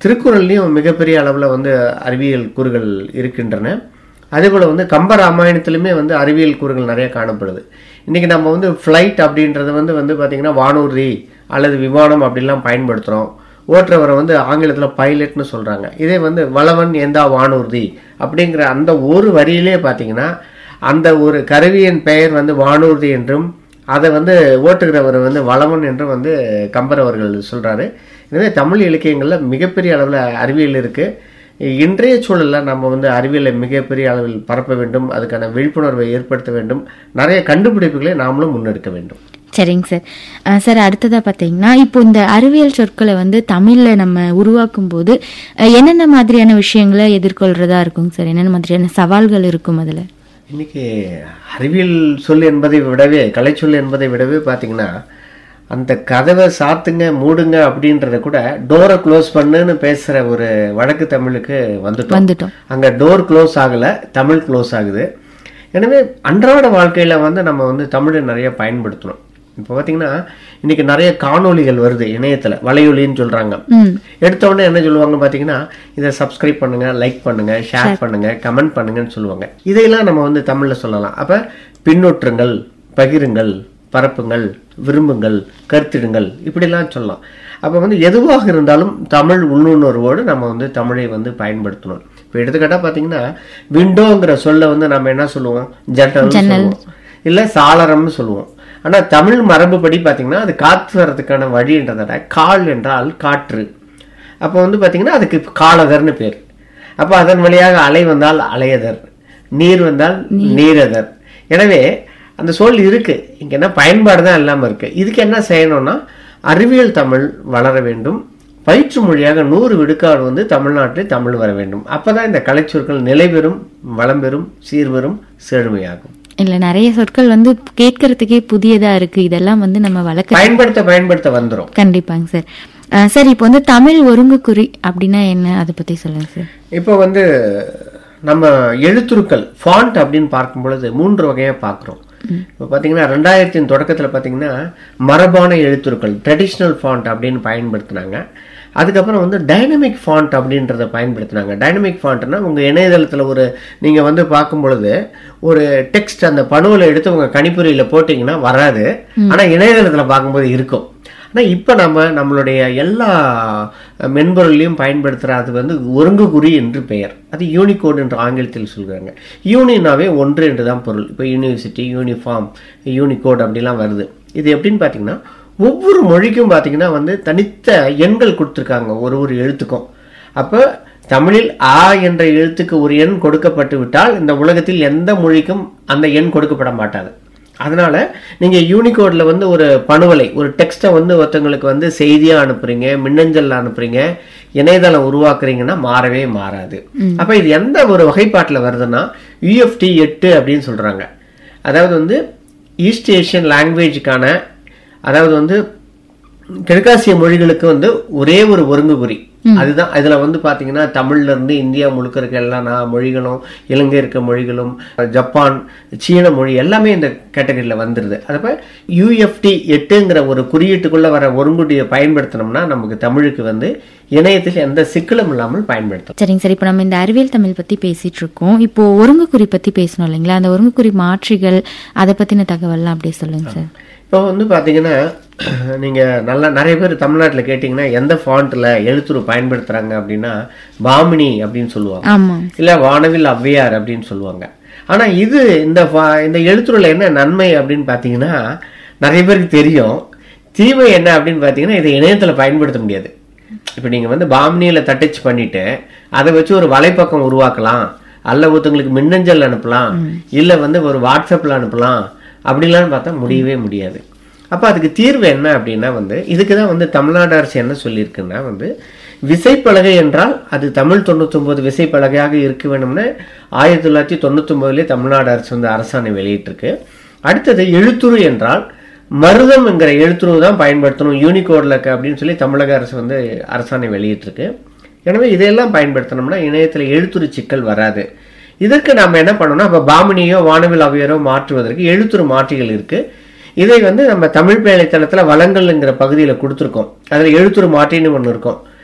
திருக்குறள்லையும் மிகப்பெரிய அளவில் வந்து அறிவியல் கூறுகள் இருக்கின்றன அதே போல் வந்து கம்ப ராமாயணத்திலுமே வந்து அறிவியல் கூறுகள் நிறைய காணப்படுது இன்றைக்கி நம்ம வந்து ஃப்ளைட் அப்படின்றது வந்து வந்து பார்த்திங்கன்னா வானூர்தி அல்லது விமானம் அப்படிலாம் பயன்படுத்துகிறோம் ஓட்டுறவரை வந்து ஆங்கிலத்தில் பைலட்னு சொல்கிறாங்க இதே வந்து வளவன் எந்தா வானூர்தி அப்படிங்கிற அந்த ஒரு வரியிலே பார்த்தீங்கன்னா அந்த ஒரு கருவியின் பெயர் வந்து வானூர்தி என்றும் அதை வந்து ஓட்டுகிறவர் வந்து வளவன் என்றும் வந்து கம்பர் அவர்கள் சொல்கிறாரு எனவே தமிழ் இலக்கியங்களில் மிகப்பெரிய அளவில் அறிவியல் இருக்குது இன்றைய சூழலில் நம்ம வந்து அறிவியலை மிகப்பெரிய அளவில் பரப்ப வேண்டும் அதுக்கான விழிப்புணர்வை ஏற்படுத்த வேண்டும் நிறைய கண்டுபிடிப்புகளை நாமளும் முன்னெடுக்க வேண்டும் சரிங்க சார் அஹ் சார் அடுத்ததா பார்த்தீங்கன்னா இப்போ இந்த அறிவியல் சொற்களை வந்து தமிழ்ல நம்ம உருவாக்கும் போது அஹ் என்னென்ன மாதிரியான விஷயங்களை எதிர்கொள்றதா இருக்குங்க சார் என்னென்ன மாதிரியான சவால்கள் இருக்கும் அதுல இன்னைக்கு அறிவியல் சொல் என்பதை விடவே கலைச்சொல் என்பதை விடவே பார்த்தீங்கன்னா அந்த கதவை சாத்துங்க மூடுங்க அப்படின்றத கூட டோரை க்ளோஸ் பண்ணுன்னு பேசுற ஒரு வழக்கு தமிழுக்கு வந்துட்டோம் வந்துட்டோம் அங்க டோர் க்ளோஸ் ஆகல தமிழ் க்ளோஸ் ஆகுது எனவே அன்றாட வாழ்க்கையில வந்து நம்ம வந்து தமிழை நிறைய பயன்படுத்தணும் இப்போ பார்த்தீங்கன்னா இன்னைக்கு நிறைய காணொளிகள் வருது இணையத்துல வலையொலின்னு சொல்றாங்க ம் எடுத்த உடனே என்ன சொல்லுவாங்க பார்த்தீங்கன்னா இதை சப்ஸ்கிரைப் பண்ணுங்க லைக் பண்ணுங்க ஷேர் பண்ணுங்க கமெண்ட் பண்ணுங்கன்னு சொல்லுவாங்க இதையெல்லாம் நம்ம வந்து தமிழ்ல சொல்லலாம் அப்ப பின்னூற்றுங்கள் பகிருங்கள் பரப்புங்கள் விரும்புங்கள் கருத்திடுங்கள் இப்படிலாம் சொல்லலாம் அப்போ வந்து எதுவாக இருந்தாலும் தமிழ் உள்ளுணர்வோடு நம்ம வந்து தமிழை வந்து பயன்படுத்தணும் இப்போ எடுத்துக்கிட்டா பார்த்தீங்கன்னா விண்டோங்கிற சொல்ல வந்து நம்ம என்ன சொல்லுவோம் ஜன்னல் சொல்லுவோம் இல்லை சாளரம்னு சொல்லுவோம் ஆனா தமிழ் மரபுப்படி பார்த்தீங்கன்னா அது காற்று வர்றதுக்கான வழின்றதை விட கால் என்றால் காற்று அப்போ வந்து பார்த்தீங்கன்னா அதுக்கு காலதர்னு பேர் அப்போ அதன் வழியாக அலை வந்தால் அலையதர் நீர் வந்தால் நீரதர் எனவே அந்த சொல் இருக்கு இங்க என்ன பயன்பாடு தான் இல்லாம இருக்கு இதுக்கு என்ன செய்யணும்னா அறிவியல் தமிழ் வளர வேண்டும் பயிற்று மொழியாக நூறு விடுக்காடு வந்து தமிழ்நாட்டில் தமிழ் வர வேண்டும் அப்பதான் இந்த கலைச்சொற்கள் நிலை பெறும் வளம் பெறும் சீர்வரும் செழுமையாகும் இல்ல நிறைய சொற்கள் வந்து கேட்கறதுக்கே புதியதா இருக்கு இதெல்லாம் வந்து நம்ம வழக்க பயன்படுத்த பயன்படுத்த வந்துரும் கண்டிப்பாங்க சார் அஹ் சார் இப்போ வந்து தமிழ் ஒருங்குக்குறி அப்படின்னா என்ன அதை பத்தி சொல்லுங்க சார் இப்போ வந்து நம்ம எழுத்துருக்கள் ஃபாண்ட் அப்படின்னு பார்க்கும் பொழுது மூன்று வகையாக பார்க்குறோம் இப்போ பார்த்தீங்கன்னா ரெண்டாயிரத்தின் தொடக்கத்தில் பார்த்தீங்கன்னா மரபான எழுத்துருக்கள் ட்ரெடிஷ்னல் ஃபாண்ட் அப்படின்னு பயன்படுத்தினாங்க அதுக்கப்புறம் வந்து டைனமிக் ஃபாண்ட் அப்படின்றத பயன்படுத்தினாங்க டைனமிக் ஃபாண்ட்னா உங்கள் இணையதளத்தில் ஒரு நீங்கள் வந்து பார்க்கும் பொழுது ஒரு டெக்ஸ்ட் அந்த பணுவில் எடுத்து உங்கள் கணிப்பொறியில் போட்டிங்கன்னா வராது ஆனால் இணையதளத்தில் பார்க்கும்போது இருக்கும் ஆனால் இப்போ நம்ம நம்மளுடைய எல்லா மென்பொருளையும் பயன்படுத்துகிற அது வந்து ஒருங்கு குறி என்று பெயர் அது யூனிகோட் என்று ஆங்கிலத்தில் சொல்கிறாங்க யூனினாவே ஒன்று என்று தான் பொருள் இப்போ யூனிவர்சிட்டி யூனிஃபார்ம் யூனிகோட் அப்படிலாம் வருது இது எப்படின்னு பார்த்தீங்கன்னா ஒவ்வொரு மொழிக்கும் பார்த்தீங்கன்னா வந்து தனித்த எண்கள் கொடுத்துருக்காங்க ஒரு ஒரு எழுத்துக்கும் அப்போ தமிழில் ஆ என்ற எழுத்துக்கு ஒரு எண் கொடுக்கப்பட்டு விட்டால் இந்த உலகத்தில் எந்த மொழிக்கும் அந்த எண் கொடுக்கப்பட மாட்டாது அதனால நீங்க யூனிகோட்ல வந்து ஒரு பணுவலை ஒரு டெக்ஸ்ட்டை வந்து ஒருத்தங்களுக்கு வந்து செய்தியா அனுப்புறீங்க மின்னஞ்சல்ல அனுப்புறீங்க இணையதளம் உருவாக்குறீங்கன்னா மாறவே மாறாது அப்ப இது எந்த ஒரு வகைப்பாட்டுல வருதுன்னா யூஎஃப்டி எட்டு அப்படின்னு சொல்றாங்க அதாவது வந்து ஈஸ்ட் ஏஷியன் லாங்குவேஜுக்கான அதாவது வந்து கிழக்காசிய மொழிகளுக்கு வந்து ஒரே ஒரு ஒருங்கு குறி அதுதான் இதுல வந்து பாத்தீங்கன்னா தமிழ்ல இருந்து இந்தியா முழுக்க இருக்க எல்லா நா- மொழிகளும் இலங்கை இருக்க மொழிகளும் ஜப்பான் சீன மொழி எல்லாமே இந்த கேட்டகரியில வந்துருது அதப்ப யூஎஃப்டி எட்டுங்கிற ஒரு குறியீட்டுக்குள்ள வர ஒருங்குடியை பயன்படுத்தினோம்னா நமக்கு தமிழுக்கு வந்து இணையத்தில் எந்த சிக்கலும் இல்லாமல் பயன்படுத்தலாம் சரிங்க சார் இப்போ நம்ம இந்த அறிவியல் தமிழ் பத்தி பேசிட்டு இருக்கோம் இப்போ ஒருங்குக்குறி பத்தி பேசணும் இல்லைங்களா அந்த ஒருங்குக்குறி மாற்றிகள் அதை பத்தின தகவல்லாம் அப்படியே சொல்லுங்க சார் இப்போ வந்து பார்த்தீங்கன்னா நீங்கள் நல்லா நிறைய பேர் தமிழ்நாட்டில் கேட்டிங்கன்னா எந்த ஃபாண்ட்டில் எழுத்துரு பயன்படுத்துகிறாங்க அப்படின்னா பாமினி அப்படின்னு சொல்லுவாங்க ஆமா இல்லை வானவில் ஔவையார் அப்படின்னு சொல்லுவாங்க ஆனால் இது இந்த ஃபா- இந்த எழுத்துருல என்ன நன்மை அப்படின்னு பார்த்தீங்கன்னா நிறைய பேருக்கு தெரியும் தீமை என்ன அப்படின்னு பார்த்தீங்கன்னா இதை இணையத்தில் பயன்படுத்த முடியாது இப்போ நீங்கள் வந்து பாமினியில் தட்டச்சு பண்ணிட்டு அதை வச்சு ஒரு வலைப்பக்கம் உருவாக்கலாம் அல்ல ஒருத்தங்களுக்கு மின்னஞ்சல் அனுப்பலாம் இல்லை வந்து ஒரு வாட்ஸ்அப்பில் அனுப்பலாம் அப்படிலாம் பார்த்தா முடியவே முடியாது அப்போ அதுக்கு தீர்வு என்ன அப்படின்னா வந்து இதுக்கு தான் வந்து தமிழ்நாடு அரசு என்ன சொல்லியிருக்குன்னா வந்து விசைப்பலகை என்றால் அது தமிழ் தொண்ணூத்தொம்பது விசைப்பலகையாக இருக்க வேணும்னு ஆயிரத்தி தொள்ளாயிரத்தி தொண்ணூத்தொம்பதுலேயே தமிழ்நாடு அரசு வந்து அரசாணை வெளியிட்டிருக்கு அடுத்தது எழுத்துரு என்றால் மருதம் என்கிற எழுத்துரு தான் பயன்படுத்தணும் யூனிகோடில் இருக்க அப்படின்னு சொல்லி தமிழக அரசு வந்து அரசாணை வெளியிட்டிருக்கு எனவே இதையெல்லாம் பயன்படுத்தினோம்னா இணையத்தில் எழுத்துரு சிக்கல் வராது இதற்கு நாம் என்ன பண்ணணும்னா இப்போ பாமினியோ வானவில் அவையரோ மாற்றுவதற்கு எழுத்துரு மாற்றிகள் இருக்கு இதை வந்து நம்ம தமிழ் பேழைத்தளத்தில் வளங்கள்ங்கிற பகுதியில் கொடுத்துருக்கோம் அதில் எழுத்துரு மாற்றின்னு ஒன்று இருக்கும்